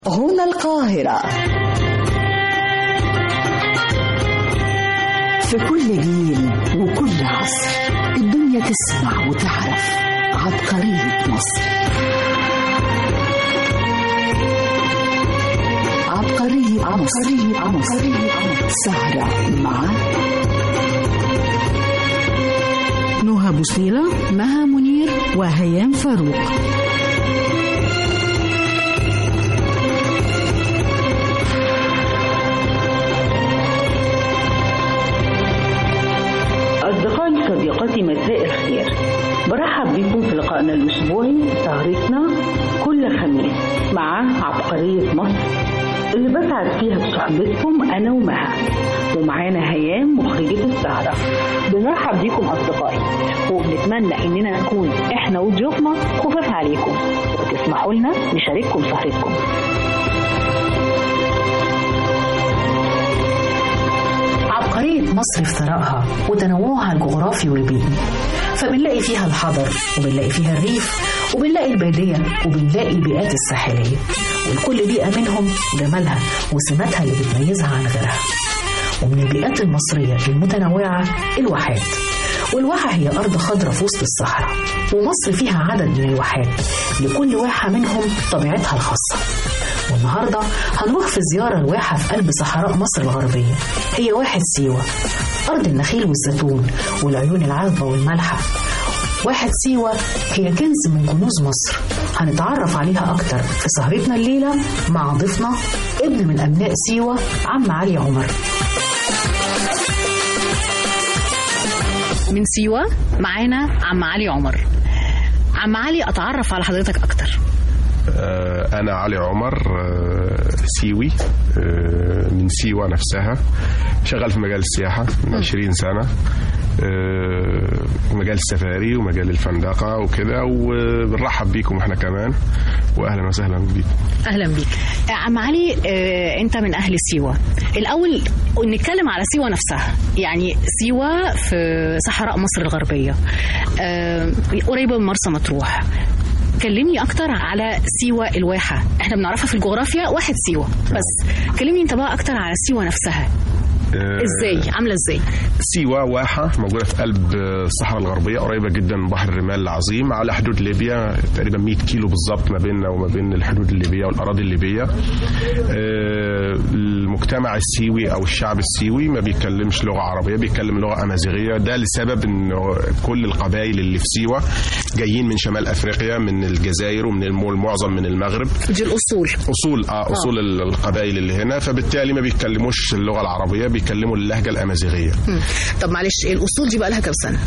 هنا القاهرة في كل جيل وكل عصر الدنيا تسمع وتعرف عبقرية مصر عبقرية عبقرية عبقرية سهرة مع نهى بوصيلة مها منير وهيام فاروق أصدقائي صديقاتي مساء الخير برحب بكم في لقائنا الأسبوعي سهرتنا كل خميس مع عبقرية مصر اللي بسعد فيها بصحبتكم أنا ومها ومعانا هيام مخرجة السهرة بنرحب بيكم أصدقائي وبنتمنى إننا نكون إحنا وضيوفنا خفاف عليكم وتسمحوا لنا نشارككم سهرتكم عبقرية مصر في ثرائها وتنوعها الجغرافي والبيئي فبنلاقي فيها الحضر وبنلاقي فيها الريف وبنلاقي البادية وبنلاقي البيئات الساحلية والكل بيئة منهم جمالها وسماتها اللي بتميزها عن غيرها ومن البيئات المصرية المتنوعة الواحات والواحة هي أرض خضراء في وسط الصحراء ومصر فيها عدد من الواحات لكل واحة منهم طبيعتها الخاصة والنهارده هنروح في زيارة لواحة في قلب صحراء مصر الغربية هي واحة سيوة أرض النخيل والزيتون والعيون العذبة والمالحة واحة سيوة هي كنز من كنوز مصر هنتعرف عليها أكتر في سهرتنا الليلة مع ضيفنا ابن من أبناء سيوة عم علي عمر من سيوة معانا عم علي عمر عم علي أتعرف على حضرتك أكتر آه، أنا علي عمر آه، سيوي آه، من سيوة نفسها شغال في مجال السياحة من 20 سنة آه، مجال السفاري ومجال الفندقة وكده وبنرحب بيكم احنا كمان وأهلا وسهلا بيكم أهلا بيك آه، عم علي آه، أنت من أهل سيوة الأول نتكلم على سيوة نفسها يعني سيوة في صحراء مصر الغربية آه، قريبة من مرسى مطروح كلمني اكتر على سيوة الواحة احنا بنعرفها في الجغرافيا واحد سيوة بس كلمني انت بقى اكتر على سيوة نفسها آه، ازاي عاملة ازاي سيوة واحة موجودة في قلب الصحراء الغربية قريبة جدا من بحر الرمال العظيم على حدود ليبيا تقريبا 100 كيلو بالظبط ما بيننا وما بين الحدود الليبية والأراضي الليبية آه، المجتمع السيوي أو الشعب السيوي ما بيتكلمش لغة عربية بيتكلم لغة أمازيغية ده لسبب إنه كل القبائل اللي في سيوة جايين من شمال أفريقيا من الجزائر ومن الم- المعظم من المغرب دي الاصول اصول اه اصول ال- القبائل اللي هنا فبالتالي ما بيتكلموش اللغه العربيه بيتكلموا اللهجه الامازيغيه مم. طب معلش الاصول دي بقى لها كام سنة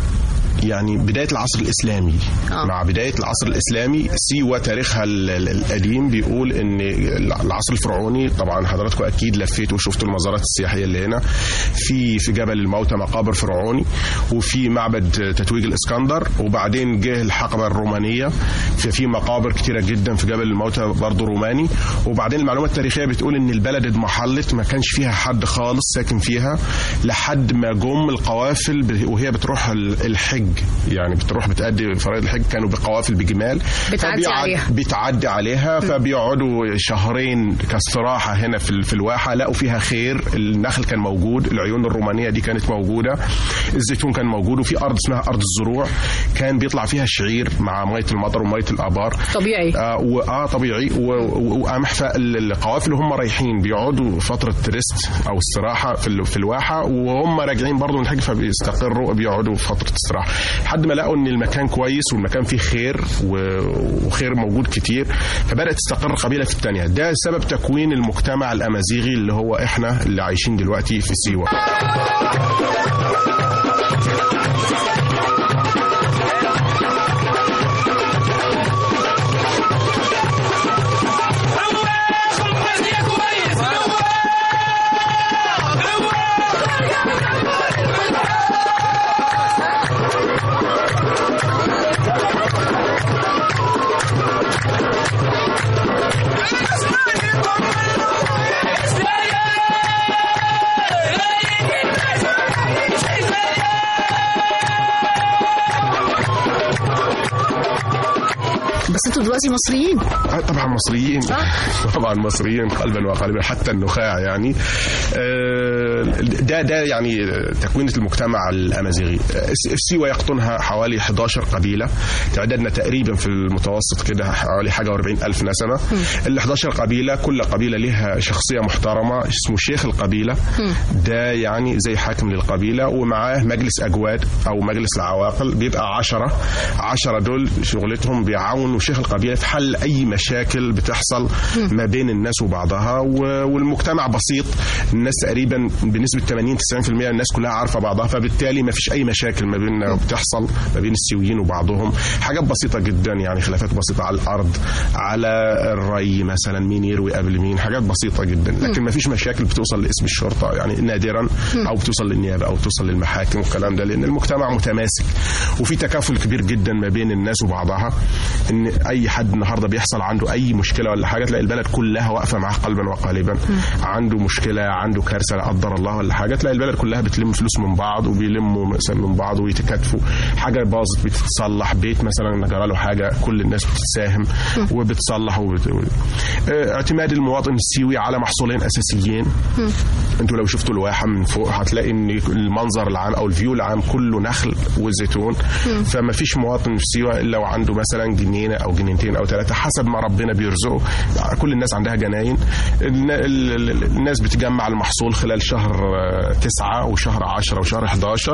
يعني بدايه العصر الاسلامي آه. مع بدايه العصر الاسلامي سيوه تاريخها ال- ال- القديم بيقول ان العصر الفرعوني طبعا حضراتكم اكيد لفيتوا وشفتوا المزارات السياحيه اللي هنا في في جبل الموتى مقابر فرعوني وفي معبد تتويج الاسكندر وبعدين جه الحقبه الرومانيه ففي مقابر كتيره جدا في جبل الموتى برضه روماني وبعدين المعلومه التاريخيه بتقول ان البلد اضمحلت ما كانش فيها حد خالص ساكن فيها لحد ما جم القوافل ب- وهي بتروح ال- الحج يعني بتروح بتأدي فرائض الحج كانوا بقوافل بجمال بتعدي فبيعد- عليها. بتعدي عليها فبيقعدوا شهرين كاستراحه هنا في ال- في الواحه لقوا فيها خير النخل كان موجود العيون الرومانيه دي كانت موجوده الزيتون كان موجود وفي ارض اسمها ارض الزروع كان بيطلع فيها الشعير مع ميه المطر وميه الابار طبيعي آه و- اه طبيعي و- و- وقمح فالقوافل وهم رايحين بيقعدوا فتره ريست او استراحه في ال- في الواحه وهم راجعين برضه من الحج فبيستقروا بيقعدوا فتره استراحه لحد ما لقوا ان المكان كويس والمكان فيه خير و- وخير موجود كتير فبدات تستقر قبيله في الثانيه ده سبب تكوين المجتمع الامازيغي اللي هو احنا اللي عايشين دلوقتي في سيوه بس انتوا دلوقتي مصريين آه طبعا مصريين طبعا مصريين قلبا وقالبا حتى النخاع يعني آه، ده ده يعني تكوينة المجتمع الامازيغي آه، سيوة يقطنها حوالي 11 قبيلة تعدادنا تقريبا في المتوسط كده حوالي حاجة و40 ألف نسمة ال 11 قبيلة كل قبيلة لها شخصية محترمة اسمه شيخ القبيلة ده يعني زي حاكم للقبيلة ومعاه مجلس أجواد أو مجلس العواقل بيبقى عشرة عشرة دول شغلتهم بيعاونوا شيخ القبيلة في حل أي مشاكل بتحصل ما بين الناس وبعضها و- والمجتمع بسيط الناس تقريبا بنسبة 80 90% الناس كلها عارفة بعضها فبالتالي ما فيش أي مشاكل ما بيننا بتحصل ما بين السيويين وبعضهم حاجات بسيطة جدا يعني خلافات بسيطة على الأرض على الري مثلا مين يروي قبل مين حاجات بسيطة جدا لكن ما فيش مشاكل بتوصل لاسم الشرطة يعني نادرا أو بتوصل للنيابة أو بتوصل للمحاكم والكلام ده لأن المجتمع متماسك وفي تكافل كبير جدا ما بين الناس وبعضها ان اي حد النهارده بيحصل عنده اي مشكله ولا حاجه تلاقي البلد كلها واقفه معاه قلبا وقالبا عنده مشكله عنده كارثه لا قدر الله ولا حاجه تلاقي البلد كلها بتلم فلوس من بعض وبيلموا مثلا من بعض ويتكاتفوا حاجه باظت بتتصلح بيت مثلا جرى له حاجه كل الناس بتساهم وبتصلح وبت... اه، اعتماد المواطن السيوي على محصولين اساسيين انتوا لو شفتوا الواحه من فوق هتلاقي ان المنظر العام او الفيو العام كله نخل وزيتون فما فيش مواطن في سيوه الا وعنده مثلا جنينه او جنينتين او ثلاثه حسب ما ربنا بيرزقه كل الناس عندها جناين الن- ال- ال- الناس بتجمع المحصول خلال شهر آه، تسعة وشهر عشرة وشهر 11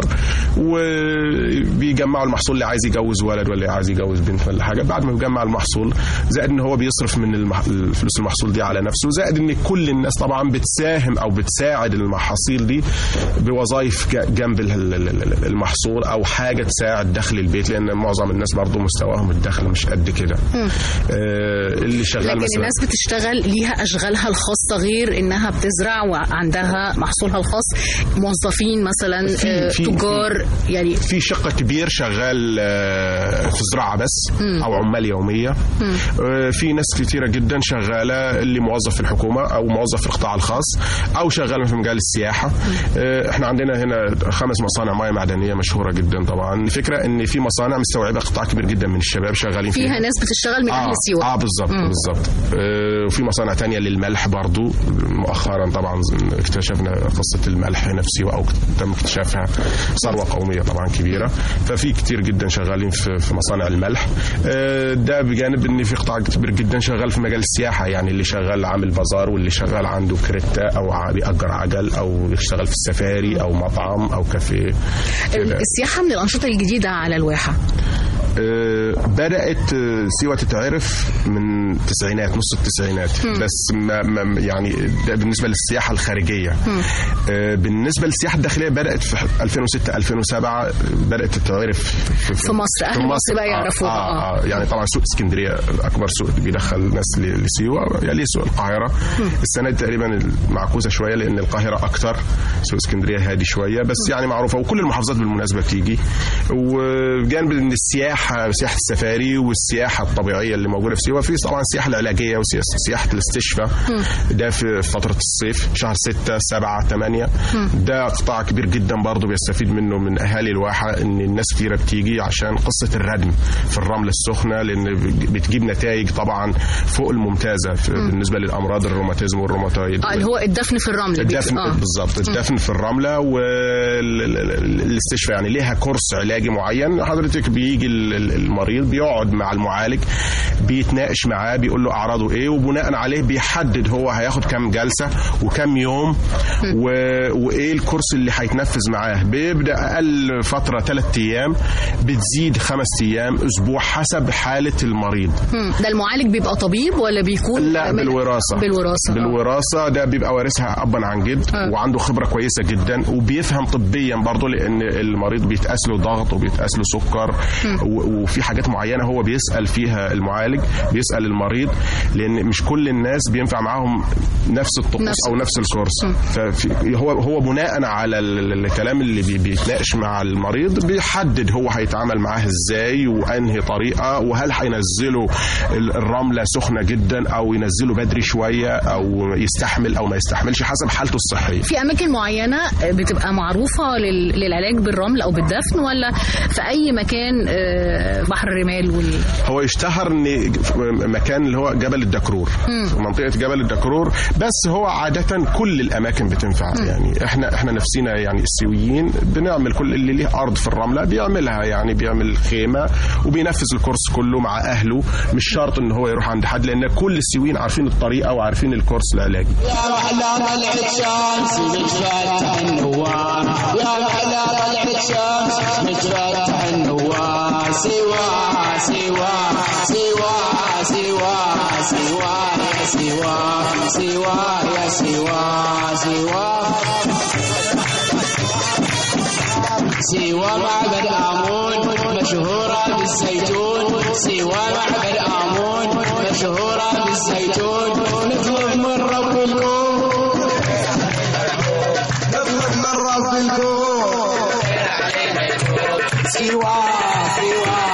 وبيجمعوا المحصول اللي عايز يجوز ولد ولا عايز يجوز بنت ولا حاجه بعد ما بيجمع المحصول زائد ان هو بيصرف من المح... الفلوس المحصول دي على نفسه زائد ان كل الناس طبعا بتساهم او بتساعد المحاصيل دي بوظائف ج- جنب ال- ال- ال- المحصول او حاجه تساعد دخل البيت لان معظم الناس برضو مستواهم الدخل مش قد كده آه اللي شغال لكن مثلا الناس بتشتغل ليها اشغالها الخاصه غير انها بتزرع وعندها محصولها الخاص موظفين مثلا في- آه، في- تجار يعني في شق كبير شغال آه، في زراعه بس او عمال يوميه آه، في ناس كتيره جدا شغاله اللي موظف في الحكومه او موظف في القطاع الخاص او شغال في مجال السياحه آه، احنا عندنا هنا خمس مصانع مياه معدنيه مشهوره جدا طبعا الفكره ان في مصانع مستوعبه قطاع كبير جدا من الشباب شغالين فيها فيها ناس بتشتغل من اهل سيوه اه بالظبط بالظبط آه وفي مصانع تانية للملح برضو مؤخرا طبعا اكتشفنا قصة الملح هنا في سيوة او تم اكتشافها ثروة قومية طبعا كبيرة ففي كتير جدا شغالين في, في مصانع الملح آه ده بجانب ان في قطاع كبير جدا شغال في مجال السياحة يعني اللي شغال عامل بازار واللي شغال عنده كريتا او ع- بيأجر عجل او بيشتغل في السفاري او مطعم او كافيه كده. السياحه من الانشطه الجديده على الواحه آه، بدأت آه، سيوة تتعرف من التسعينات نص التسعينات بس ما ما يعني ده بالنسبة للسياحة الخارجية آه، بالنسبة للسياحة الداخلية بدأت في 2006 2007 بدأت تتعرف في, في مصر. أهل مصر بقى يعرفوها. آه, آه, يعني طبعا سوق اسكندرية أكبر سوق بيدخل ناس ل- لسيوة يليه سوق القاهرة السنة دي تقريبا معكوسة شوية لأن القاهرة أكتر سوق اسكندرية هادي شوية بس يعني معروفة وكل المحافظات بالمناسبة بتيجي وجانب ان السياحه سياحه السفاري والسياحه الطبيعيه اللي موجوده في سيوه في طبعا السياحه العلاجيه وسياحه الاستشفاء ده في فتره الصيف شهر 6 7 8 ده قطاع كبير جدا برضه بيستفيد منه من اهالي الواحه ان الناس كتيره بتيجي عشان قصه الردم في الرمله السخنه لان بتجيب نتائج طبعا فوق الممتازه في بالنسبه للامراض الروماتيزم والروماتويد اه اللي هو الدفن في الرمل الدفن آه. بالظبط الدفن في الرمله والاستشفاء يعني ليها كورس علاجي معين حضرتك بيجي ال- ال- المريض بيقعد مع المعالج بيتناقش معاه بيقول له اعراضه ايه وبناء عليه بيحدد هو هياخد كام جلسه وكام يوم و... وايه الكورس اللي هيتنفذ معاه بيبدا اقل فتره ثلاث ايام بتزيد خمس ايام اسبوع حسب حاله المريض مم. ده المعالج بيبقى طبيب ولا بيكون لا من- بالوراثه بالوراثه آه. بالوراثه ده بيبقى وارثها ابا عن جد آه. وعنده خبره كويسه جدا وبيفهم طبيا برضه لان المريض بيتقاس له ضغط وبيتقاس له سكر و- وفي حاجات معينه هو بيسال فيها المعالج بيسال المريض لان مش كل الناس بينفع معاهم نفس الطقوس نفس او نفس الكورس فهو هو بناء على ال- الكلام اللي بي- بيتناقش مع المريض بيحدد هو هيتعامل معاه ازاي وانهي طريقه وهل هينزله ال- الرمله سخنه جدا او ينزله بدري شويه او يستحمل او ما يستحملش حسب حالته الصحيه في اماكن معينه بتبقى معروفه لل- للعلاج بالرمل او بالدفن ولا في اي مكان آه، في بحر الرمال وال... هو يشتهر ان مكان اللي هو جبل الدكرور في منطقه جبل الدكرور بس هو عاده كل الاماكن بتنفع يعني احنا احنا نفسنا يعني السويين بنعمل كل اللي ليه ارض في الرمله بيعملها يعني بيعمل خيمه وبينفذ الكورس كله مع اهله مش شرط ان هو يروح عند حد لان كل السويين عارفين الطريقه وعارفين الكورس العلاجي يا محلى طلعت شمس متفتح النوار يا محلى طلعت شمس متفتح النوار سوا سوا سوا سوا سوا يا سوا سوا يا سوا سوا سوى معبد آمون مشهورة بالزيتون سوى معبد آمون مشهورة بالزيتون نطلب من رب الكون نطلب من رب الكون سوى سوى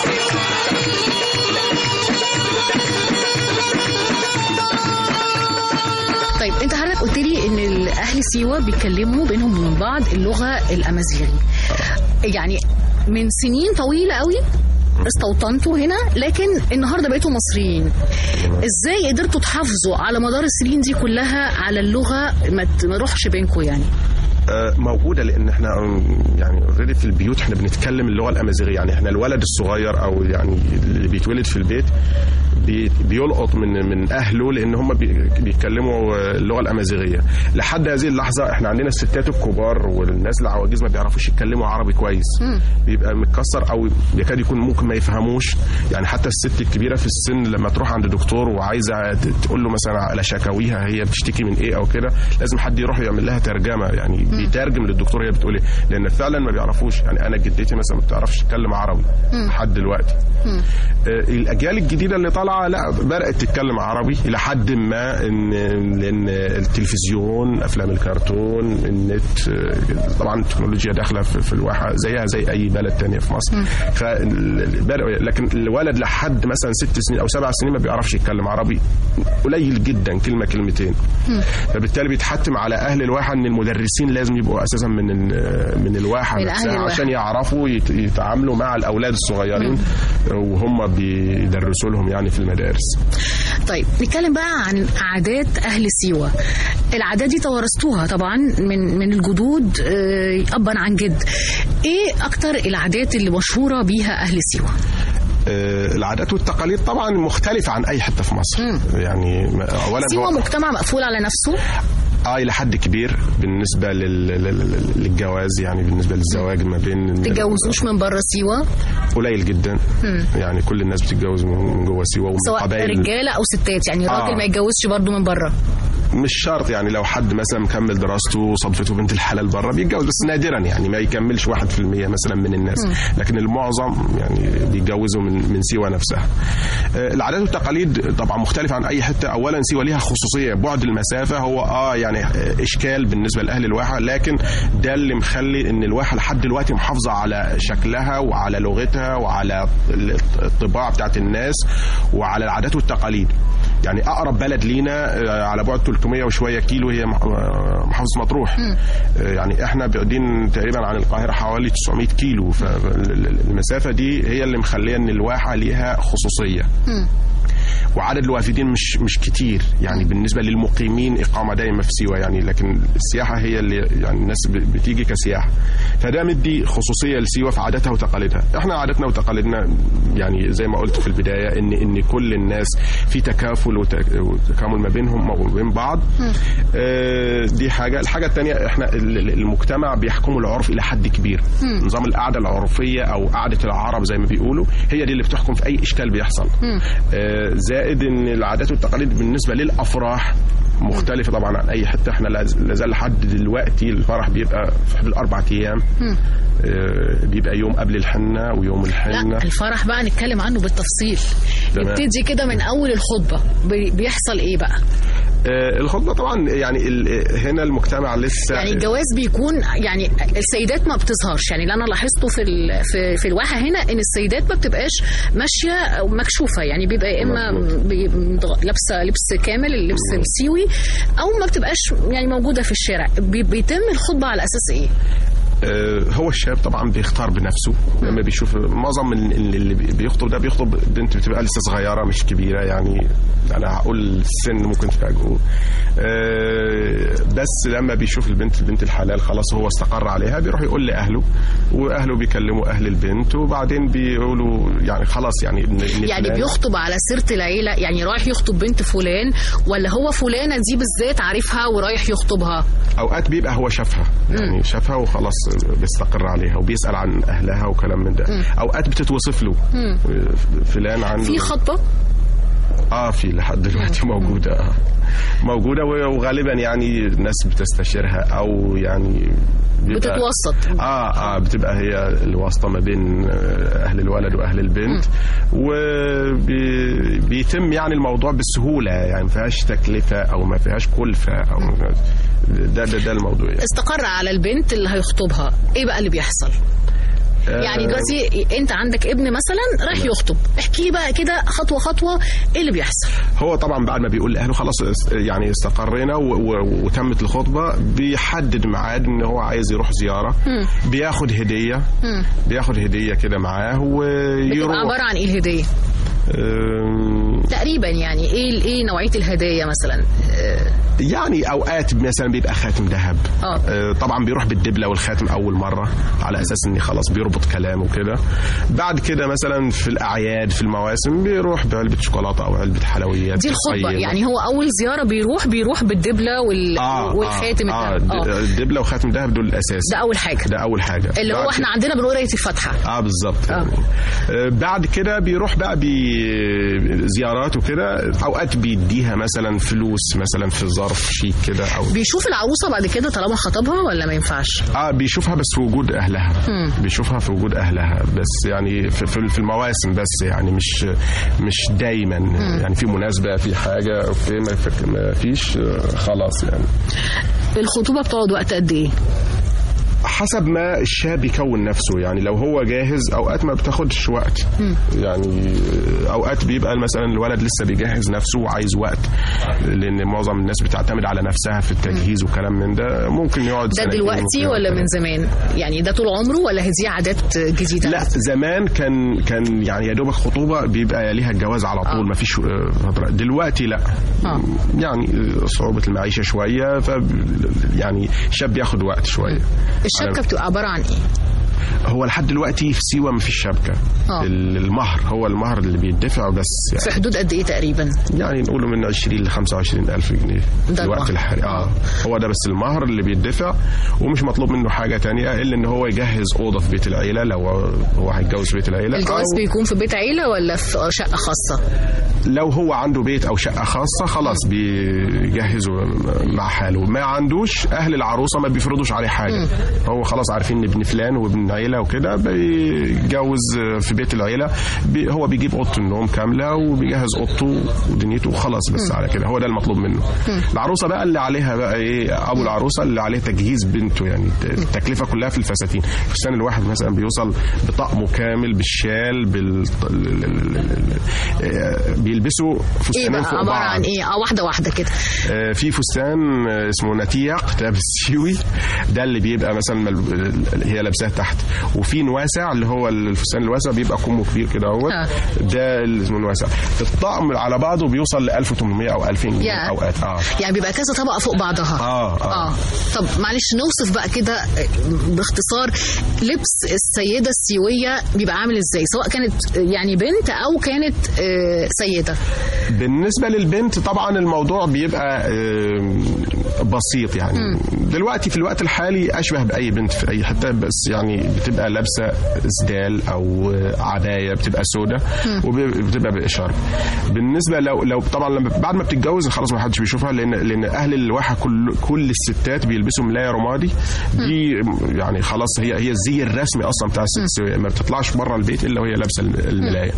طيب انت حضرتك قلت لي ان اهل سيوه بيتكلموا بينهم وبين بعض اللغه الامازيغي يعني من سنين طويله قوي استوطنتوا هنا لكن النهارده بقيتوا مصريين ازاي قدرتوا تحافظوا على مدار السنين دي كلها على اللغه ما ت- ما تروحش بينكم يعني آه، موجوده لان احنا آم، يعني اوريدي في البيوت احنا بنتكلم اللغه الامازيغيه يعني احنا الولد الصغير او يعني اللي بيتولد في البيت بي- بيلقط من من اهله لان هم بي- بيتكلموا آه، اللغه الامازيغيه لحد هذه اللحظه احنا عندنا الستات الكبار والناس العواجيز ما بيعرفوش يتكلموا عربي كويس بيبقى متكسر او يكاد يكون ممكن ما يفهموش يعني حتى الست الكبيره في السن لما تروح عند دكتور وعايزه ت- تقول له مثلا على شكاويها هي بتشتكي من ايه او كده لازم حد يروح يعمل لها ترجمه يعني بيترجم للدكتور هي بتقول ايه لان فعلا ما بيعرفوش يعني انا جدتي مثلا ما بتعرفش تتكلم عربي لحد دلوقتي آه، الاجيال الجديده اللي طالعه لا بدات تتكلم عربي الى حد ما ان لان التلفزيون افلام الكرتون النت آه، طبعا التكنولوجيا داخله في في الواحه زيها زي اي بلد تانية في مصر فبدأوا لكن الولد لحد مثلا ست سنين او سبع سنين ما بيعرفش يتكلم عربي قليل جدا كلمه كلمتين فبالتالي بيتحتم على اهل الواحه ان المدرسين لازم يبقوا اساسا من ال- من الواحه من أهل نفسها الواحة. عشان يعرفوا يت- يتعاملوا مع الاولاد الصغيرين وهم بيدرسوا لهم يعني في المدارس طيب نتكلم بقى عن عادات اهل سيوه العادات دي توارثتوها طبعا من من الجدود آه، ابا عن جد ايه اكتر العادات اللي مشهوره بيها اهل سيوه آه، العادات والتقاليد طبعا مختلفه عن اي حته في مصر يعني م- اولا سيوه هو مجتمع مقفول على نفسه اه الى حد كبير بالنسبه لل... لل- للجواز يعني بالنسبه للزواج ما بين تتجوزوش من بره سيوه قليل جدا يعني كل الناس بتتجوز من من جوه سيوه ومن سواء قبائل رجاله او ستات يعني آه. راجل ما يتجوزش برضه من بره مش شرط يعني لو حد مثلا مكمل دراسته وصدفته بنت الحلال بره بيتجوز بس نادرا يعني ما يكملش 1% مثلا من الناس لكن المعظم يعني بيتجوزوا من من سيوه نفسها. آه، العادات والتقاليد طبعا مختلفه عن اي حته اولا سيوه ليها خصوصيه بعد المسافه هو اه يعني آه، اشكال بالنسبه لاهل الواحه لكن ده اللي مخلي ان الواحه لحد دلوقتي محافظه على شكلها وعلى لغتها وعلى الطباع بتاعت الناس وعلى العادات والتقاليد. يعني اقرب بلد لينا آه، على بعد 300 وشويه كيلو هي مح- آه، محافظه مطروح آه، يعني احنا بعيدين تقريبا عن القاهره حوالي 900 كيلو فالمسافه دي هي اللي مخليه ان الواحه ليها خصوصيه وعدد الوافدين مش مش كتير يعني بالنسبه للمقيمين اقامه دائمه في سيوه يعني لكن السياحه هي اللي يعني الناس ب- بتيجي كسياحه فده مدي خصوصيه لسيوه في عاداتها وتقاليدها احنا عاداتنا وتقاليدنا يعني زي ما قلت في البدايه ان ان كل الناس في تكافل وت- وتكامل ما بينهم وما بين بعض آه، دي حاجه الحاجه الثانيه احنا ال- ال- المجتمع بيحكمه العرف الى حد كبير نظام القعده العرفيه او قعده العرب زي ما بيقولوا هي دي اللي بتحكم في اي اشكال بيحصل آه، زائد ان العادات والتقاليد بالنسبه للافراح مختلفة طبعا عن أي حتة احنا لاز- لازال لحد دلوقتي الفرح بيبقى في حدود أربع أيام آه، بيبقى يوم قبل الحنة ويوم الحنة لا الفرح بقى نتكلم عنه بالتفصيل تمام. يبتدي كده من اول الخطبه بي- بيحصل ايه بقى آه، الخطبة طبعا يعني ال- هنا المجتمع لسه يعني الجواز بيكون يعني السيدات ما بتظهرش يعني اللي انا لاحظته في ال- في في الواحه هنا ان السيدات ما بتبقاش ماشيه أو مكشوفه يعني بيبقى يا اما مظبوط. بي- متغ- لابسه لبس كامل اللبس السيوي او ما بتبقاش يعني موجوده في الشارع بي- بيتم الخطبه على اساس ايه؟ آه، هو الشاب طبعا بيختار بنفسه لما بيشوف معظم ال- ال- اللي بي- بيخطب ده بيخطب بنت بتبقى لسه صغيره مش كبيره يعني انا هقول السن ممكن تفاجئه آه، بس لما بيشوف البنت البنت الحلال خلاص هو استقر عليها بيروح يقول لاهله واهله بيكلموا اهل البنت وبعدين بيقولوا يعني خلاص يعني إن- إن يعني فلان- بيخطب على سيره العيله يعني رايح يخطب بنت فلان ولا هو فلانه دي بالذات عارفها ورايح يخطبها اوقات بيبقى هو شافها يعني شافها وخلاص بيستقر عليها وبيسال عن اهلها وكلام من ده اوقات بتتوصف له فلان عنده في خطبه اه في لحد دلوقتي موجوده آه. موجوده و- وغالبا يعني الناس بتستشيرها او يعني بيبقى- بتتوسط اه اه بتبقى هي الواسطه ما بين آه، اهل الولد واهل البنت وبيتم يعني الموضوع بسهوله يعني ما فيهاش تكلفه او ما فيهاش كلفه او ده ده ده الموضوع يعني. استقر على البنت اللي هيخطبها ايه بقى اللي بيحصل يعني دلوقتي انت عندك ابن مثلا راح يخطب احكي لي بقى كده خطوه خطوه ايه اللي بيحصل هو طبعا بعد ما بيقول لاهله خلاص است- يعني استقرينا و- و- وتمت الخطبه بيحدد ميعاد ان هو عايز يروح زياره بياخد هديه بياخد هديه كده معاه بتبقى ويروح عباره عن ايه الهديه أم، تقريبا يعني ايه ايه نوعيه الهدايا مثلا آه، يعني اوقات مثلا بيبقى خاتم ذهب آه. آه، طبعا بيروح بالدبله والخاتم اول مره على اساس ان خلاص بيربط كلامه كده بعد كده مثلا في الاعياد في المواسم بيروح بعلبه شوكولاته او علبه حلويات دي الخطبه قيمة. يعني هو اول زياره بيروح بيروح بالدبله وال... آه والخاتم آه, الذهب. آه اه الدبله وخاتم ذهب دول الاساس ده اول حاجه ده اول حاجه اللي هو بعد احنا عندنا بنقول قرايه الفاتحه اه بالظبط يعني. آه بعد كده بيروح بقى بزيارات وكده اوقات بيديها مثلا فلوس مثلا في ظرف شيك كده او بيشوف العروسه بعد كده طالما خطبها ولا ما ينفعش اه بيشوفها بس في وجود اهلها بيشوفها في وجود اهلها بس يعني في في في المواسم بس يعني مش مش دايما يعني في مناسبه في حاجه اوكي ما فك- ما فيش آه، خلاص يعني الخطوبه بتقعد وقت قد ايه حسب ما الشاب يكون نفسه يعني لو هو جاهز اوقات ما بتاخدش وقت يعني اوقات بيبقى مثلا الولد لسه بيجهز نفسه وعايز وقت لان معظم الناس بتعتمد على نفسها في التجهيز وكلام من ده ممكن يقعد ده سنتين دلوقتي ممكن ولا يقعد من زمان يعني ده طول عمره ولا هي دي عادات جديده لا زمان كان كان يعني يا دوبك خطوبه بيبقى ليها الجواز على طول آه. ما فيش فتره دلوقتي لا آه. يعني صعوبه المعيشه شويه ف يعني الشاب بياخد وقت شويه الشبكه على- بتبقى عباره عن ايه هو لحد دلوقتي في سيوه ما فيش شبكه آه. ال- المهر هو المهر اللي بيدفع بس في يعني, حدود قد ايه تقريبا يعني نقوله من 20 ل 25 الف جنيه ده في الوقت المهر. الحالي اه هو ده بس المهر اللي بيدفع ومش مطلوب منه حاجه تانية الا ان هو يجهز اوضه في بيت العيله لو هو هيتجوز في بيت العيله الجواز أو بيكون في بيت عيله ولا في شقه خاصه لو هو عنده بيت او شقه خاصه خلاص بيجهزه مع حاله ما عندوش اهل العروسه ما بيفرضوش عليه حاجه هو خلاص عارفين ان ابن فلان وابن عيله وكده بيتجوز في بيت العيله بي هو بيجيب اوضه النوم كامله وبيجهز اوضته ودنيته وخلاص بس على كده هو ده المطلوب منه العروسه بقى اللي عليها بقى ايه ابو العروسه اللي عليه تجهيز بنته يعني التكلفه كلها في الفساتين الفستان الواحد مثلا بيوصل بطقمه كامل بالشال بال بيلبسوا ايه فستانين بقى فوق عباره بعض عن ايه اه واحده واحده كده آه، في فستان آه، اسمه نتيق ده بالسيوي ده اللي بيبقى مثلا مل- هي لابساه تحت وفي نواسع اللي هو الفستان الواسع بيبقى كمه كبير كده اهوت آه. ده اللي اسمه الواسع الطقم على بعضه بيوصل ل 1800 او 2000 جنيه يا. اوقات اه يعني بيبقى كذا طبقه فوق بعضها اه اه, اه طب معلش نوصف بقى كده باختصار لبس السيده السيويه بيبقى عامل ازاي سواء كانت يعني بنت او كانت آه، سيده بالنسبة للبنت طبعا الموضوع بيبقى آه، بسيط يعني دلوقتي في الوقت الحالي أشبه بأي بنت في أي حتة بس يعني بتبقى لابسة سدال أو آه، عباية بتبقى سودة وبتبقى بإشارة بالنسبة لو لو طبعا لما بعد ما بتتجوز خلاص ما حدش بيشوفها لأن لأن أهل الواحة كل كل الستات بيلبسوا ملاية رمادي دي يعني خلاص هي هي الزي الرسمي أصلا بتاع الست السوية ما بتطلعش بره البيت إلا وهي لابسة الملاية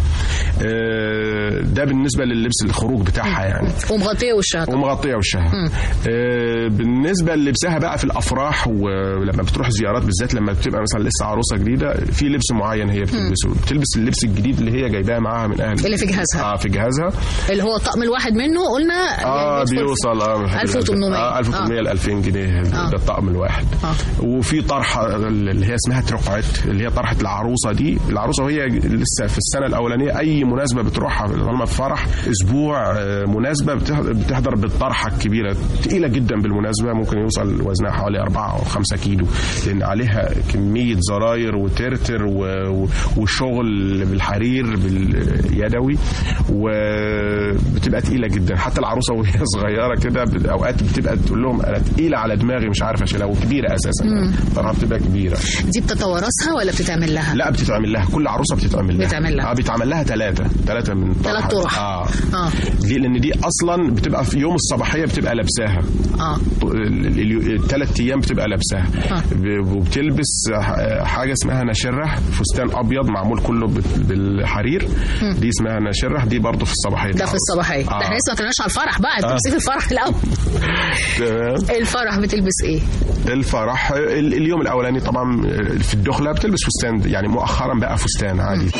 آه، ده بالنسبة لللبس الخروج بتاعها يعني ومغطيه وشها طبعا ومغطيه وشها آه آه، بالنسبه للبسها بقى في الافراح ولما بتروح زيارات بالذات لما بتبقى مثلا لسه عروسه جديده في لبس معين هي بتلبسه بتلبس اللبس الجديد اللي هي جايباه معاها من اهل اللي في جهازها. اه في جهازها اللي هو الطقم الواحد منه قلنا اه يعني بيدخل بيوصل اه 1800. اه 1800 ل 2000 جنيه آه. ده الطقم الواحد آه. وفي طرحه اللي هي اسمها ترقعت اللي هي طرحه العروسه دي العروسه وهي لسه في السنه الاولانيه اي مناسبه بتروحها طالما في فرح اسبوع آه، مناسبه بتح- بتحضر بالطرحه الكبيره تقيله جدا بالمناسبه ممكن يوصل وزنها حوالي 4 او 5 كيلو لان عليها كميه زراير وترتر و- و- وشغل بالحرير باليدوي وبتبقى تقيله جدا حتى العروسه وهي صغيره كده ب- اوقات بتبقى تقول لهم انا تقيله على دماغي مش عارف اشيلها وكبيره اساسا طرحها بتبقى كبيره دي بتتوارثها ولا بتتعمل لها؟ لا بتتعمل لها كل عروسه بتتعمل لها بتعمل لها. اه بيتعمل لها ثلاثه ثلاثه من ثلاث طرحة. طرح. اه اه دي لان دي اصلا بتبقى في يوم الصباحيه بتبقى لابساها اه الثلاث ايام بتبقى لابساها آه. ب- وبتلبس ح- حاجه اسمها نشره فستان ابيض معمول كله بال- بالحرير دي اسمها نشره دي برضه في الصباحيه ده في الصباحيه آه. ده احنا لسه ما طلعناش على الفرح بقى بتلبسيه في الفرح الاول تمام. الفرح بتلبس ايه؟ الفرح ال- اليوم الاولاني طبعا في الدخله بتلبس فستان يعني مؤخرا بقى فستان عادي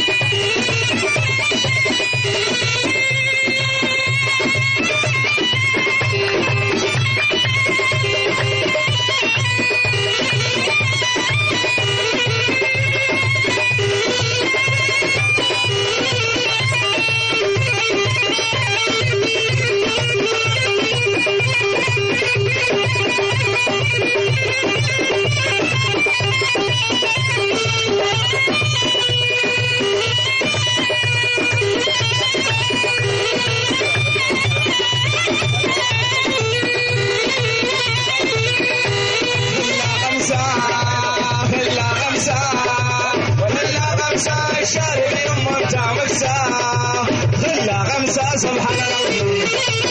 خلا غمسة خلا غمسة ولا غمسة الشارب يوم تعمسة خلا غمسة سبحان الله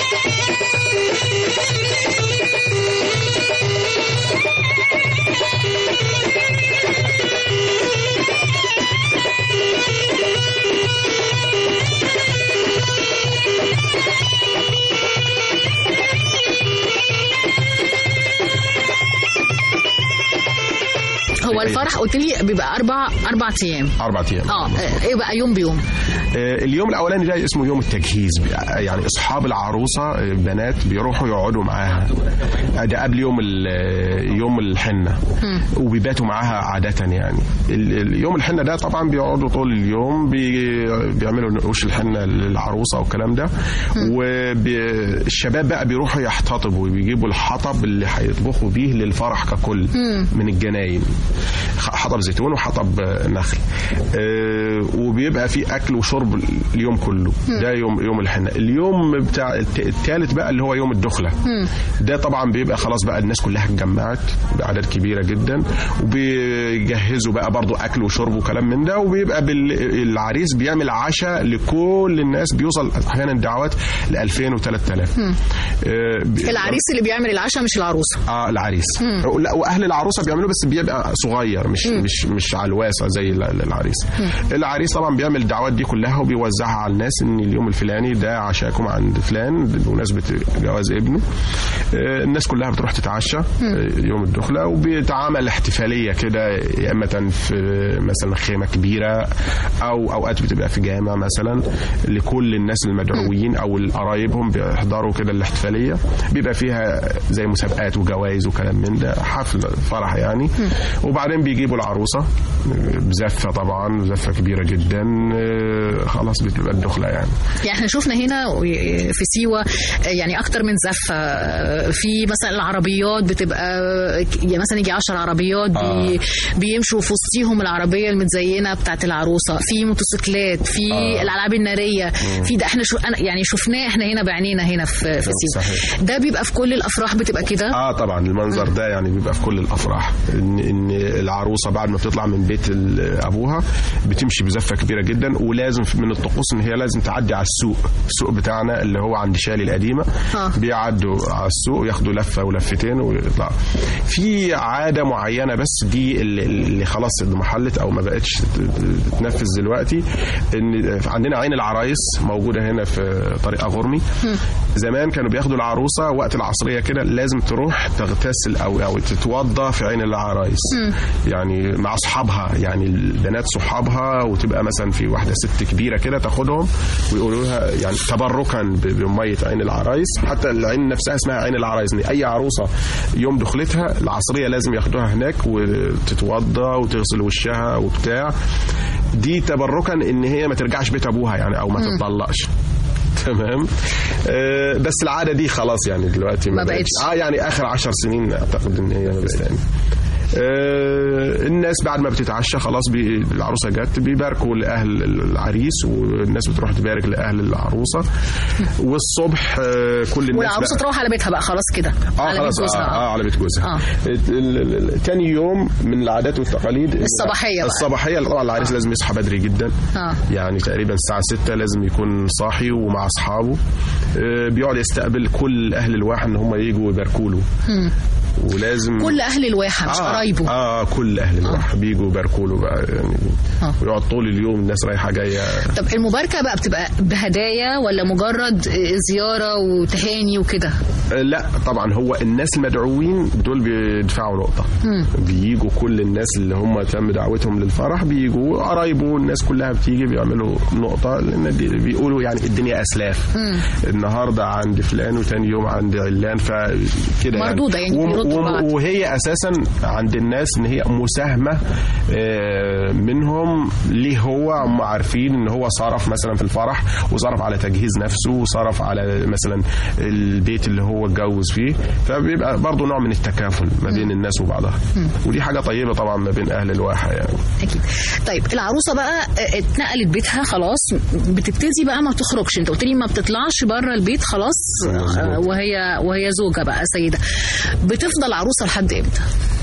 هو الفرح قلت لي بيبقى اربع اربع ايام اربع ايام اه ايه بقى يوم بيوم آه، اليوم الاولاني ده اسمه يوم التجهيز يعني اصحاب العروسه آه، بنات بيروحوا يقعدوا معاها آه، ده قبل يوم ال- يوم الحنه وبيباتوا معاها عاده يعني ال- ال- يوم الحنه ده طبعا بيقعدوا طول اليوم بي- بيعملوا نقوش الحنه للعروسه والكلام ده والشباب بقى بيروحوا يحتطبوا وبيجيبوا الحطب اللي هيطبخوا بيه للفرح ككل من الجناين حطب زيتون وحطب آه، نخل آه، وبيبقى في اكل وشرب اليوم كله ده يوم يوم الحنه اليوم بتاع الت- التالت بقى اللي هو يوم الدخله ده طبعا بيبقى خلاص بقى الناس كلها اتجمعت باعداد كبيره جدا وبيجهزوا بقى برضو اكل وشرب وكلام من ده وبيبقى بال- العريس بيعمل عشاء لكل الناس بيوصل احيانا دعوات ل 2000 و3000 العريس اللي بيعمل العشاء مش العروسه اه العريس لا واهل العروسه بيعملوه بس بيبقى صغير مش مش مش على الواسع زي ال- العريس العريس طبعا بيعمل الدعوات دي كلها وبيوزعها على الناس ان اليوم الفلاني ده عشاكم عند فلان بمناسبه جواز ابنه آه، الناس كلها بتروح تتعشى آه، يوم الدخله وبيتعامل احتفاليه كده يا اما في مثلا خيمه كبيره او اوقات بتبقى في جامع مثلا لكل الناس المدعوين او قرايبهم بيحضروا كده الاحتفاليه بيبقى فيها زي مسابقات وجوائز وكلام من ده حفل فرح يعني وبعدين بيجيبوا العروسه بزفه طبعا زفه كبيره جدا آه، خلاص بتبقى الدخله يعني يعني احنا شفنا هنا في سيوة يعني اكتر من زفة في مثلا العربيات بتبقى يعني مثلا يجي 10 عربيات بي آه. بيمشوا في وسطيهم العربية المتزينة بتاعت العروسة في موتوسيكلات في آه. الالعاب النارية في ده احنا شو أنا يعني شفناه احنا هنا بعينينا هنا في في سيوة صحيح. ده بيبقى في كل الافراح بتبقى كده اه طبعا المنظر ده يعني بيبقى في كل الافراح ان ان العروسه بعد ما بتطلع من بيت ال- ابوها بتمشي بزفه كبيره جدا ولازم من الطقوس ان هي لازم تعدي على السوق السوق بتاعنا اللي هو عند شالي القديمه آه. بيعدوا على السوق وياخدوا لفه ولفتين ويطلعوا في عاده معينه بس دي اللي, اللي خلاص محلت او ما بقتش تنفذ دلوقتي ان عندنا عين العرايس موجوده هنا في طريق اغرمي زمان كانوا بياخدوا العروسه وقت العصريه كده لازم تروح تغتسل او او تتوضى في عين العرايس يعني مع اصحابها يعني البنات صحابها وتبقى مثلا في واحده ست كبيره كده تاخدهم ويقولوا لها يعني تبركا ب- بميه عين العرايس حتى العين نفسها اسمها عين العرايس إن اي عروسه يوم دخلتها العصريه لازم ياخدوها هناك وتتوضى وتغسل وشها وبتاع دي تبركا ان هي ما ترجعش بيت ابوها يعني او ما تتطلقش تمام آه، بس العاده دي خلاص يعني دلوقتي ما بقتش. اه يعني اخر عشر سنين اعتقد ان هي ما بقتش يعني آه، الناس بعد ما بتتعشى خلاص بي العروسه جت بيباركوا لاهل العريس والناس بتروح تبارك لاهل العروسه والصبح آه، كل الناس والعروسه بقى- تروح على بيتها بقى خلاص كده اه على خلاص بيت آه, جوزها اه على بيت جوزها آه. ال- ال- ال- تاني يوم من العادات والتقاليد الصباحية بقى. الصباحيه طبعا العريس لازم يصحى بدري جدا آه. يعني تقريبا الساعه 6 لازم يكون صاحي ومع اصحابه آه، بيقعد يستقبل كل اهل الواحه ان هم يجوا يباركوا له ولازم كل اهل الواحه مش قرايبه اه كل اهل الواحه بيجوا يباركوا له بقى يعني آه. ويقعد طول اليوم الناس رايحه جايه طب المباركه بقى بتبقى بهدايا ولا مجرد زياره وتهاني وكده آه، لا طبعا هو الناس المدعوين دول بيدفعوا نقطة بيجوا كل الناس اللي هم تم دعوتهم للفرح بيجوا قرايبه الناس كلها بتيجي بيعملوا نقطة لأن دي- بيقولوا يعني الدنيا أسلاف النهاردة عند فلان وتاني يوم عند علان فكده مردودة يعني وم- بيردوا وم- بعض. وهي أساسا عند الناس إن هي مساهمة آه، منهم ليه هو هم عارفين إن هو صرف مثلا في الفرح وصرف على تجهيز نفسه وصرف على مثلا البيت اللي هو اتجوز فيه فبيبقى برضه نوع من التكافل ما بين الناس وبعضها ودي حاجة طيبة طبعا ما بين أهل الواحة يعني اكيد طيب العروسه بقى اه، اتنقلت بيتها خلاص بتبتدي بقى ما تخرجش انت قلت لي ما بتطلعش بره البيت خلاص مظبوط. اه، وهي وهي زوجه بقى سيده بتفضل عروسه لحد امتى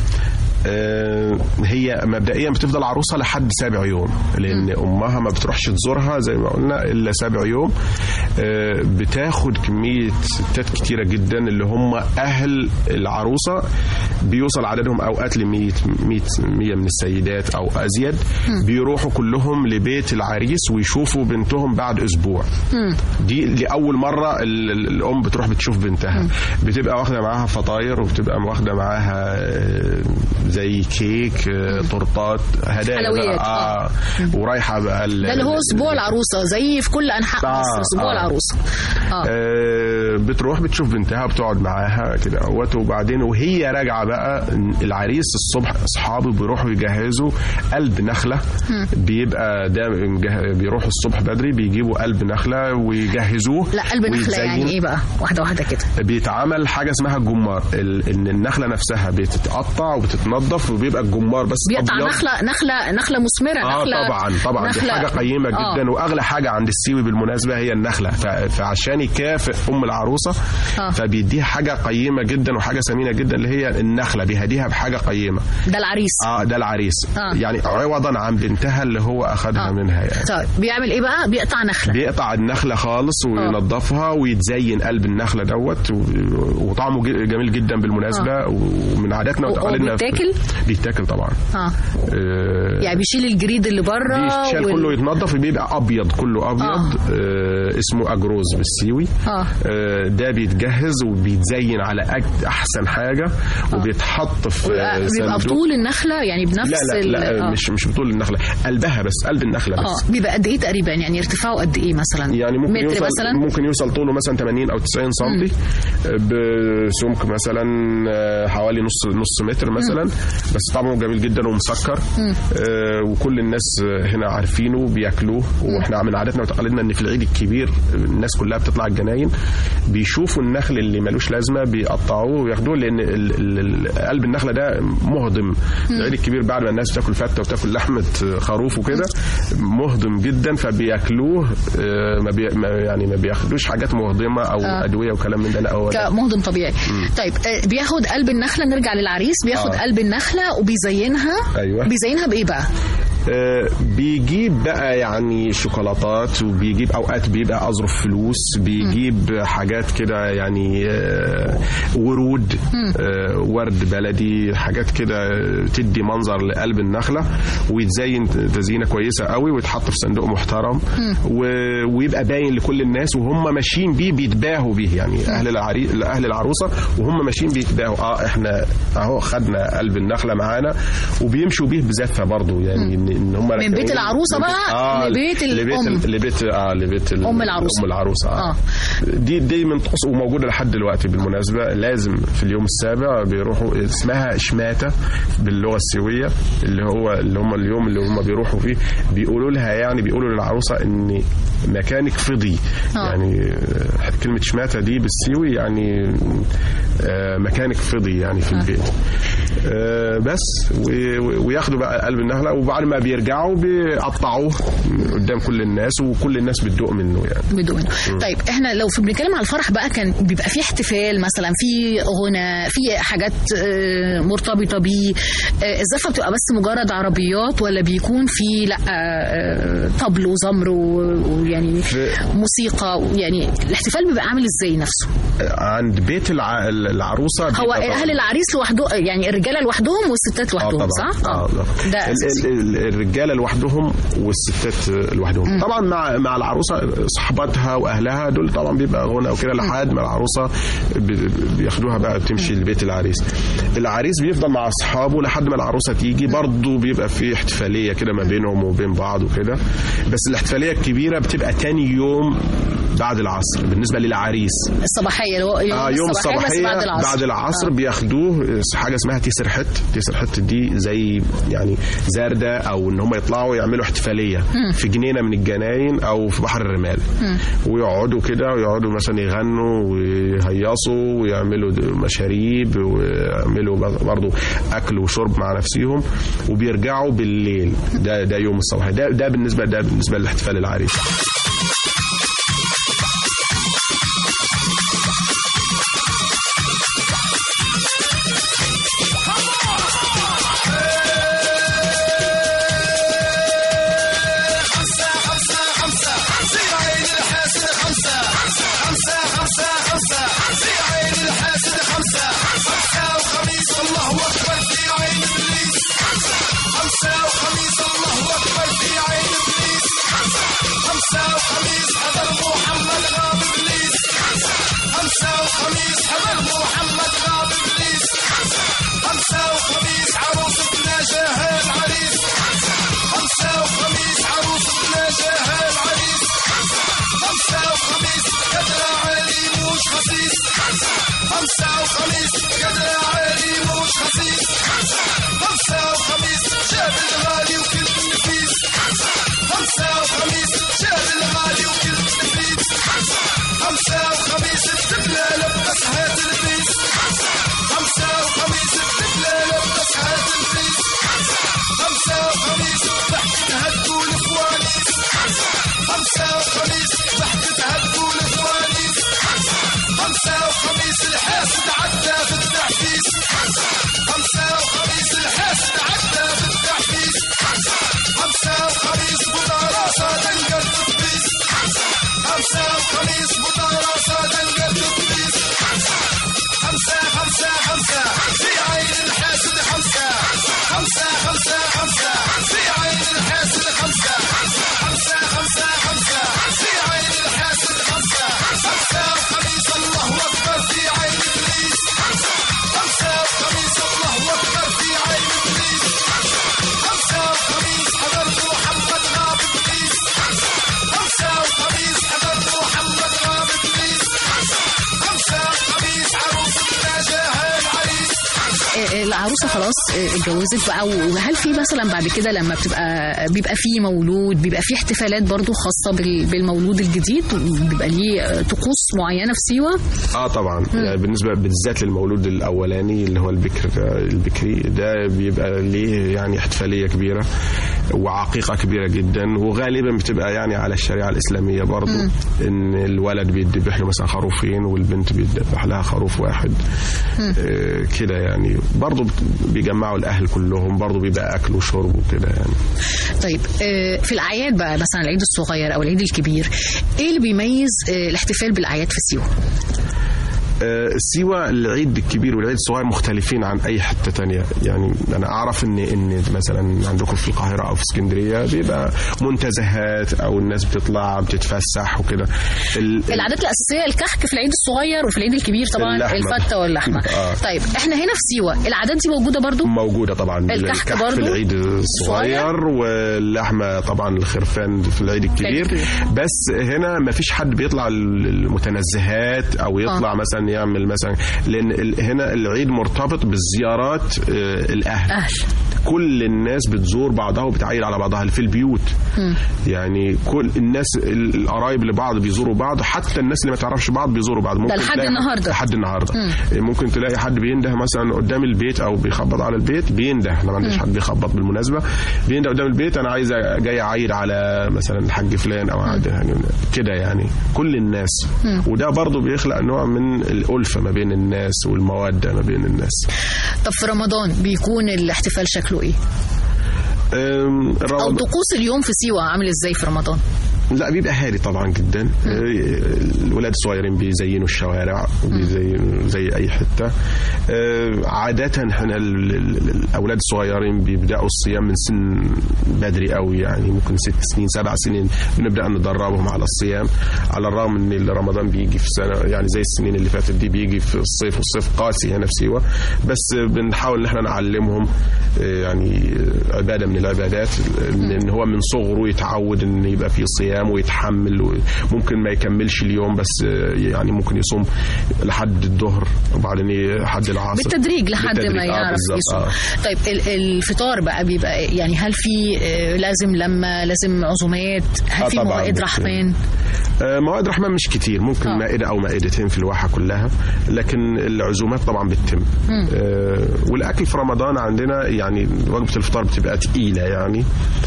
آه، هي مبدئيا بتفضل عروسه لحد سابع يوم لان امها ما بتروحش تزورها زي ما قلنا الا سابع يوم آه، بتاخد كميه ستات كتيره جدا اللي هم اهل العروسه بيوصل عددهم اوقات ل 100 100 100 من السيدات او ازيد بيروحوا كلهم لبيت العريس ويشوفوا بنتهم بعد اسبوع دي لاول مره ال- ال- الام بتروح بتشوف بنتها بتبقى واخده معاها فطاير وبتبقى واخده معاها آه، زي كيك آه، تورتات هدايا حلويات، بقى اه ورايحه بقى ال- ده اللي هو اسبوع العروسه زي في كل انحاء آه، مصر اسبوع آه. العروسه اه آه، بتروح بتشوف بنتها بتقعد معاها كده اهوت وبعدين وهي راجعه بقى العريس الصبح اصحابه بيروحوا يجهزوا قلب نخله بيبقى ده مجه- بيروحوا الصبح بدري بيجيبوا قلب نخله ويجهزوه لا قلب نخله ويتزين. يعني ايه بقى واحده واحده كده بيتعمل حاجه اسمها الجمار ال- ان النخله نفسها بتتقطع وبتتنضف وبيبقى الجمار بس بيقطع أبيض. نخله نخله نخله مثمره اه نخله طبعا طبعا دي نخلة- حاجه قيمه آه. جدا واغلى حاجه عند السيوي بالمناسبه هي النخله ف- فعشان يكافئ ام العروسه آه. فبيديها حاجه قيمه جدا وحاجه ثمينه جدا اللي هي النخله بيهديها بحاجه قيمه ده العريس اه ده العريس آه. يعني عوضا عن بنتها اللي هو اخذها آه. منها يعني طيب بيعمل ايه بقى بيقطع نخله بيقطع النخله خالص وينظفها ويتزين قلب النخله دوت و- وطعمه ج- جميل جدا بالمناسبه ومن عاداتنا و- وتقاليدنا في- وبيتاكل؟ بيتاكل طبعا اه آه، يعني بيشيل الجريد اللي بره بيتشال وال- كله يتنضف بيبقى ابيض كله ابيض آه. اسمه اجروز بالسيوي آه. آه ده بيتجهز وبيتزين على أج- احسن حاجه وبيتحط في بيبقى بيبقى صندوق. بطول النخله يعني بنفس لا لا, ال- لا آه. مش مش بطول النخله قلبها بس قلب النخله بس اه بيبقى قد ايه تقريبا يعني ارتفاعه قد ايه مثلا يعني ممكن متر يوصل مثلا ممكن يوصل طوله مثلا 80 او 90 سم بسمك مثلا آه، حوالي نص نص متر مثلا بس طعمه جميل جدا ومسكر آه، وكل الناس هنا عارفينه بياكلوه واحنا من عاداتنا وتقاليدنا ان في العيد الكبير الناس كلها بتطلع الجناين بيشوفوا النخل اللي ملوش لازمه بيقطعوه وياخدوه لان ال- ال- ال- قلب النخله ده مهضم العيد الكبير بعد ما الناس بتاكل فته وبتاكل لحمه خروف وكده مهضم جدا فبياكلوه آه، ما بي ما يعني ما بياخدوش حاجات مهضمه او ادويه وكلام من ده لا هو ده كمهضم طبيعي طيب آه، بياخد قلب النخله نرجع للعريس بياخد آه. قلب النخله وبيزينها أيوة. بيزينها بايه بقى آه، بيجيب بقى يعني شوكولاتات وبيجيب اوقات بيبقى اظرف فلوس بيجيب حاجات كده يعني آه، ورود آه، ورد بلدي حاجات كده تدي منظر لقلب النخله ويتزين تزيينه كويسه قوي ويتحط في صندوق محترم و- ويبقى باين لكل الناس وهم ماشيين بيه بيتباهوا بيه يعني اهل العري... اهل العروسه وهم ماشيين بيتباهوا اه احنا اهو خدنا قلب النخله معانا وبيمشوا بيه بزفه برضه يعني ان إن هم من بيت العروسة بقى لبيت الأم. لبيت لبيت اه لبيت ال- أم العروسة. ام العروسه آه. اه دي دي من طقوس وموجوده لحد دلوقتي بالمناسبه لازم في اليوم السابع بيروحوا اسمها شماته باللغه السويه اللي هو اللي هم اليوم اللي هم بيروحوا فيه بيقولوا لها يعني بيقولوا للعروسه ان مكانك فضي آه. يعني آه، كلمه شماته دي بالسيوي يعني آه، مكانك فضي يعني في البيت آه، بس و- و- وياخدوا بقى قلب النخله وبعد ما بيرجعوا بيقطعوه قدام كل الناس وكل الناس بتدوق منه يعني بدون طيب احنا لو في بنتكلم على الفرح بقى كان بيبقى فيه احتفال مثلا في غنى في حاجات آه، مرتبطه بيه آه، الزفه بتبقى بس مجرد عربيات ولا بيكون في لا آه، طبل وزمر و- ويعني في- موسيقى يعني الاحتفال بيبقى عامل ازاي نفسه عند بيت الع... العروسه هو بيبقى اهل العريس لوحده يعني الرجاله لوحدهم والستات اه لوحدهم طبعا صح اه ده ال- أساسي. ال- ال- الرجاله لوحدهم والستات لوحدهم طبعا مع مع العروسه صحباتها واهلها دول طبعا بيبقى غنى وكده لحد ما العروسه ب- بياخدوها بقى بتمشي لبيت العريس العريس بيفضل مع اصحابه لحد ما العروسه تيجي برضه بيبقى في احتفاليه كده ما بينهم وبين بعض وكده بس الاحتفاليه الكبيره بتبقى تاني يوم بعد العصر بالنسبه للعريس الصباحيه اللي هو اه يوم بس الصباحيه بعد العصر بعد العصر آه. بياخدوه حاجه اسمها تيسر حت تيسر حت دي زي يعني زردة او ان هم يطلعوا يعملوا احتفاليه في جنينه من الجناين او في بحر الرمال ويقعدوا كده ويقعدوا مثلا يغنوا ويهيصوا ويعملوا د- مشاريب ويعملوا برضو اكل وشرب مع نفسهم وبيرجعوا بالليل ده ده يوم الصباحيه ده ده بالنسبه ده بالنسبه للاحتفال العريس العروسه خلاص اتجوزت بقى وهل في مثلا بعد كده لما بتبقى بيبقى في مولود بيبقى في احتفالات برضو خاصه بال- بالمولود الجديد بيبقى ليه طقوس معينه في سيوه اه طبعا يعني بالنسبه بالذات للمولود الاولاني اللي هو البكر البكري ده بيبقى ليه يعني احتفاليه كبيره وعقيقه كبيره جدا وغالبا بتبقى يعني على الشريعه الاسلاميه برضو ان الولد بيذبح له مثلا خروفين والبنت بيذبح لها خروف واحد آه كده يعني برضو برضه بيجمعوا الاهل كلهم برضه بيبقى اكل وشرب وكده يعني طيب آه، في الاعياد بقى مثلا العيد الصغير او العيد الكبير ايه اللي بيميز آه، الاحتفال بالاعياد في سيوه آه، سيوة العيد الكبير والعيد الصغير مختلفين عن اي حته تانية يعني انا اعرف ان ان مثلا عندكم في القاهره او في اسكندريه بيبقى منتزهات او الناس بتطلع بتتفسح وكده ال- العادات الاساسيه الكحك في العيد الصغير وفي العيد الكبير طبعا اللحمة. الفته واللحمه آه. طيب احنا هنا في سيوه العادات دي موجوده برضو موجودة طبعا الكحك برضو؟ في العيد الصغير واللحمة طبعا الخرفان في العيد الكبير الكبير. بس هنا ما فيش حد بيطلع المتنزهات او يطلع آه. مثلا يعمل مثلا لان ال- هنا العيد مرتبط بالزيارات آه، الاهل اهل كل الناس بتزور بعضها وبتعيد على بعضها في البيوت يعني كل الناس ال- القرايب لبعض بيزوروا بعض حتى الناس اللي ما تعرفش بعض بيزوروا بعض ممكن لحد تلاقي- النهاردة. لحد النهارده ممكن تلاقي حد بينده مثلا قدام البيت او بيخبط على البيت بينده احنا ما عندناش حد بيخبط بالمناسبه بينده قدام البيت انا عايز أ- جاي اعيد على مثلا الحاج فلان او عاد- يعني كده يعني كل الناس وده برضو بيخلق نوع من الالفه ما بين الناس والموده ما بين الناس طب في رمضان بيكون الاحتفال شكله ايه أم، او رمضان- طقوس اليوم في سيوه عامل ازاي في رمضان لا بيبقى هادي طبعا جدا الولاد الصغيرين بيزينوا الشوارع وبيزينوا زي اي حته آه، عاده احنا ال- ال- الاولاد الصغيرين بيبداوا الصيام من سن بدري قوي يعني ممكن ست سنين سبع سنين بنبدا ندربهم على الصيام على الرغم ان رمضان بيجي في سنه يعني زي السنين اللي فاتت دي بيجي في الصيف والصيف قاسي هنا في سيوه بس بنحاول ان احنا نعلمهم آه، يعني عباده من العبادات ان هو من صغره يتعود ان يبقى في صيام ويتحمل وممكن ما يكملش اليوم بس آه، يعني ممكن يصوم لحد الظهر وبعدين لحد العصر بالتدريج لحد ما بالتدريج، آه، يعرف بالظبط، يصوم آه. طيب ال- الفطار بقى بيبقى يعني هل في آه، لازم لما لازم عزومات هل آه، في طبعاً موائد بت- رحمن آه، مواد رحمن مش كتير ممكن آه. مائدة أو مائدتين في الواحة كلها لكن العزومات طبعا بتتم آه، والأكل في رمضان عندنا يعني وجبة الفطار بتبقى تقيلة يعني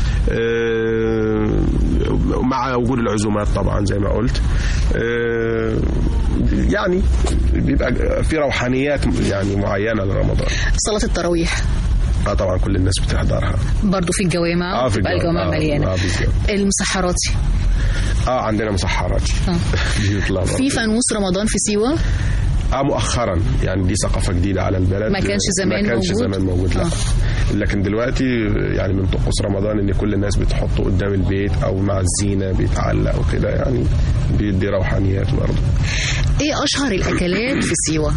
آه، مع وجود العزومات طبعا زي ما قلت آه، يعني بيبقى في روحانيات يعني معينة لرمضان صلاه التراويح اه طبعا كل الناس بتحضرها برضو في الجوامع اه في بتبقى الجو- الجوامع آه، مليانه اه بالظبط المسحراتي اه عندنا مسحرات آه. بيطلع برضه. في فانوس رمضان في سيوه اه مؤخرا يعني دي ثقافه جديده على البلد ما كانش زمان ما كانش موجود؟ زمان موجود لا آه. لكن دلوقتي يعني من طقوس رمضان ان كل الناس بتحطه قدام البيت او مع الزينه بيتعلق وكده يعني بيدي روحانيات برضه ايه اشهر الاكلات في سيوه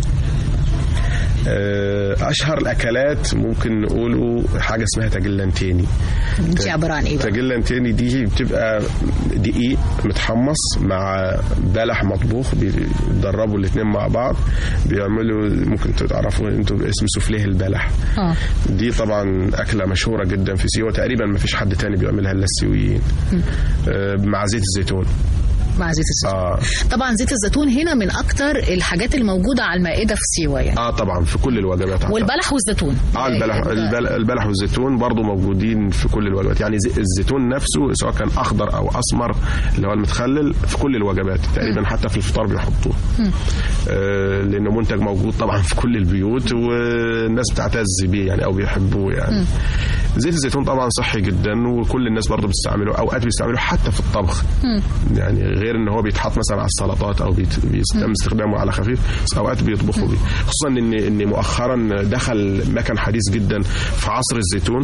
آه، اشهر الاكلات ممكن نقوله حاجه اسمها تاجلانتيني دي عباره عن ايه بقى تاجلانتيني دي بتبقى دقيق متحمص مع بلح مطبوخ بيدربوا الاثنين مع بعض بيعملوا ممكن تعرفوا انتوا باسم سوفليه البلح اه دي طبعا أكلة مشهورة جدا في سيوة تقريبا ما فيش حد تاني بيعملها إلا السيويين آه، مع زيت الزيتون مع زيت الزيتون آه, طبعا زيت الزيتون هنا من اكتر الحاجات الموجوده على المائده في سيوه يعني آه طبعا في كل الوجبات أعتقد. والبلح والزيتون اه البلح البلح, البلح والزيتون برضو موجودين في كل الوجبات يعني زي- الزيتون نفسه سواء كان اخضر او اسمر اللي هو المتخلل في كل الوجبات تقريبا حتى في الفطار بيحطوه آه لانه منتج موجود طبعا في كل البيوت والناس بتعتز بيه يعني او بيحبوه يعني زيت الزيتون طبعا صحي جدا وكل الناس برضو بتستعمله اوقات بيستعملوه حتى في الطبخ يعني غير ان هو بيتحط مثلا على السلطات او بيت- بيتم استخدامه على خفيف بس اوقات بيطبخوا بيه خصوصا ان ان مؤخرا دخل مكن حديث جدا في عصر الزيتون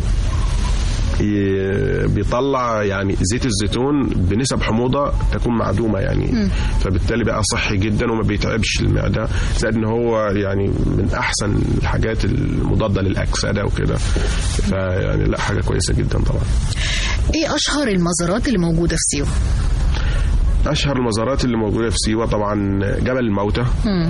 ي- بيطلع يعني زيت الزيتون بنسب حموضه تكون معدومه يعني فبالتالي بقى صحي جدا وما بيتعبش المعده زائد ان هو يعني من احسن الحاجات المضاده للاكسده وكده فيعني لا حاجه كويسه جدا طبعا ايه اشهر المزارات اللي موجوده في سيوه اشهر المزارات اللي موجوده في سيوه طبعا جبل الموتى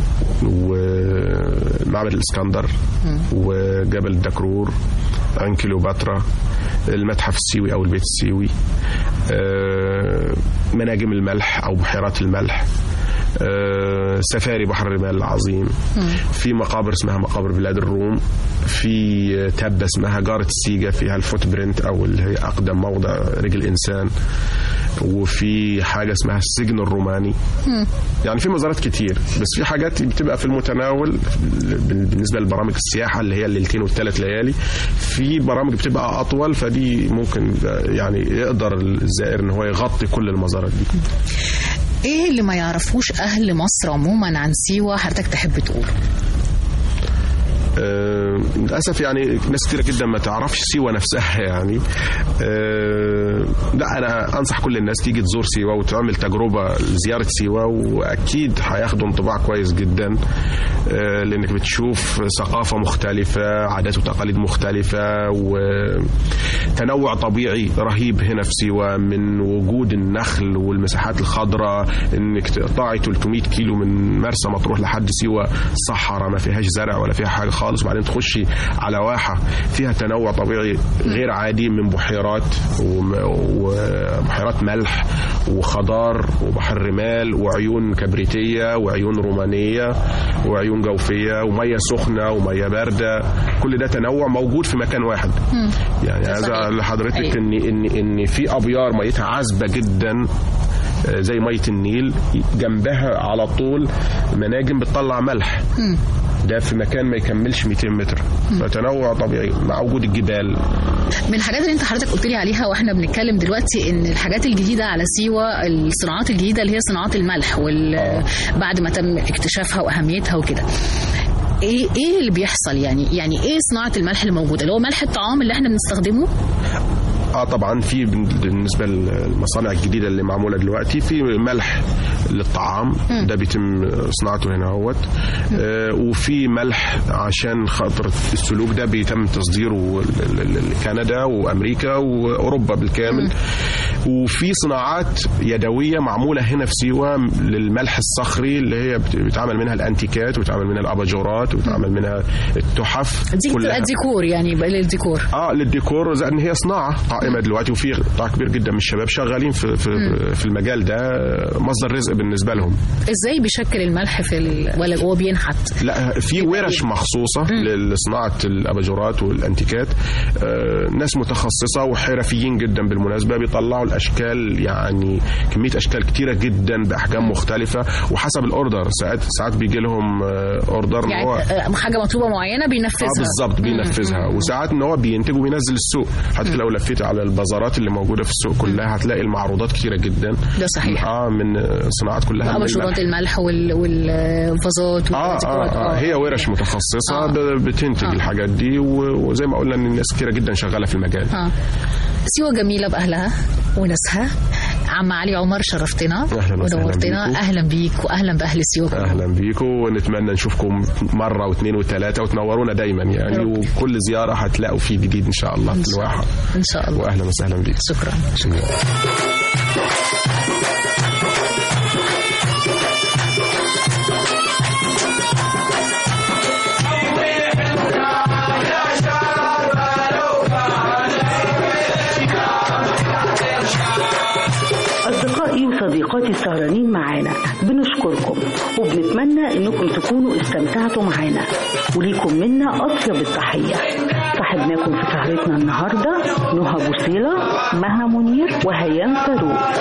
ومعبد الاسكندر وجبل الدكرور عين كيلوباترا المتحف السيوي او البيت السيوي آه، مناجم الملح او بحيرات الملح آه، سفاري بحر الرمال العظيم في مقابر اسمها مقابر بلاد الروم في تبة اسمها جارة السيجا فيها الفوت برنت أو اللي هي أقدم موضع رجل إنسان وفي حاجة اسمها السجن الروماني يعني في مزارات كتير بس في حاجات بتبقى في المتناول بالنسبة لبرامج السياحة اللي هي الليلتين والثلاث ليالي في برامج بتبقى أطول فدي ممكن يعني يقدر الزائر إن هو يغطي كل المزارات دي ايه اللي ما يعرفوش اهل مصر عموما عن سيوه حضرتك تحب تقوله آه، للاسف يعني ناس كتير جدا ما تعرفش سيوه نفسها يعني آه، لا انا انصح كل الناس تيجي تزور سيوه وتعمل تجربه لزياره سيوه واكيد هياخدوا انطباع كويس جدا آه، لانك بتشوف ثقافه مختلفه عادات وتقاليد مختلفه وتنوع طبيعي رهيب هنا في سيوه من وجود النخل والمساحات الخضراء انك تقطعي 300 كيلو من مرسى مطروح لحد سيوه صحراء ما فيهاش زرع ولا فيها حاجه خالص وبعدين تخشي على واحه فيها تنوع طبيعي غير عادي من بحيرات وم- وبحيرات ملح وخضار وبحر رمال وعيون كبريتيه وعيون رومانيه وعيون جوفيه وميه سخنه وميه بارده كل ده تنوع موجود في مكان واحد يعني عايز صحيح. أقول لحضرتك أيوة. ان ان ان في ابيار ميتها عذبه جدا آه، زي ميه النيل جنبها على طول مناجم بتطلع ملح ده في مكان ما يكملش 200 متر فتنوع طبيعي مع وجود الجبال من الحاجات اللي انت حضرتك قلت لي عليها واحنا بنتكلم دلوقتي ان الحاجات الجديده على سيوه الصناعات الجديده اللي هي صناعات الملح وال بعد ما تم اكتشافها واهميتها وكده ايه ايه اللي بيحصل يعني يعني ايه صناعه الملح اللي موجوده اللي هو ملح الطعام اللي احنا بنستخدمه اه طبعا في بن- بالنسبه للمصانع الجديده اللي معموله دلوقتي في ملح للطعام ده بيتم صناعته هنا اهوت آه وفي ملح عشان خاطر السلوك ده بيتم تصديره ل- ل- لكندا وامريكا واوروبا بالكامل وفي صناعات يدويه معموله هنا في سيوه للملح الصخري اللي هي بت- بيتعمل منها الانتيكات وبيتعمل منها الاباجورات وبيتعمل منها التحف دي بتبقى ديكور يعني بقى للديكور اه للديكور زي ان هي صناعه قائمه دلوقتي وفي قطاع كبير جدا من الشباب شغالين في في, في المجال ده مصدر رزق بالنسبه لهم ازاي بيشكل الملح في ال... ولا هو بينحت لا في ورش مخصوصه لصناعه الاباجورات والانتيكات آه ناس متخصصه وحرفيين جدا بالمناسبه بيطلعوا الاشكال يعني كميه اشكال كتيره جدا باحجام مختلفه وحسب الاوردر ساعات ساعات بيجي لهم آه، اوردر ان يعني هو آه، حاجه مطلوبه معينه بينفذها اه بالظبط بينفذها وساعات ان هو بينتج وبينزل السوق حتى لو لفيت على البازارات اللي موجوده في السوق كلها هتلاقي المعروضات كتيره جدا ده صحيح. اه من صناعات كلها من اباجورات الملح. الملح وال... والفازات اه والديكورات. اه, آه هي ورش متخصصه آه. ب- بتنتج آه. الحاجات دي و- وزي ما قلنا ان الناس كتيره جدا شغاله في المجال اه سيوة جميلة بأهلها وناسها عم علي عمر شرفتنا أهلاً وسهلاً ودورتنا بيكم. أهلا بيك وأهلا بأهل سيوة كلهم. اهلا بيكم ونتمنى نشوفكم مره واثنين وثلاثه وتنورونا دايما يعني يا رب. وكل زياره هتلاقوا فيه جديد ان شاء الله في الواحه إن شاء الله واهلا وسهلا بيك شكرا أصدقائي وصديقاتي السهرانين معانا بنشكركم وبنتمنى إنكم تكونوا استمتعتوا معانا وليكم منا أطيب التحية صاحبناكم في سهرتنا النهاردة نهى بوصيلة مها منير وهيام فاروق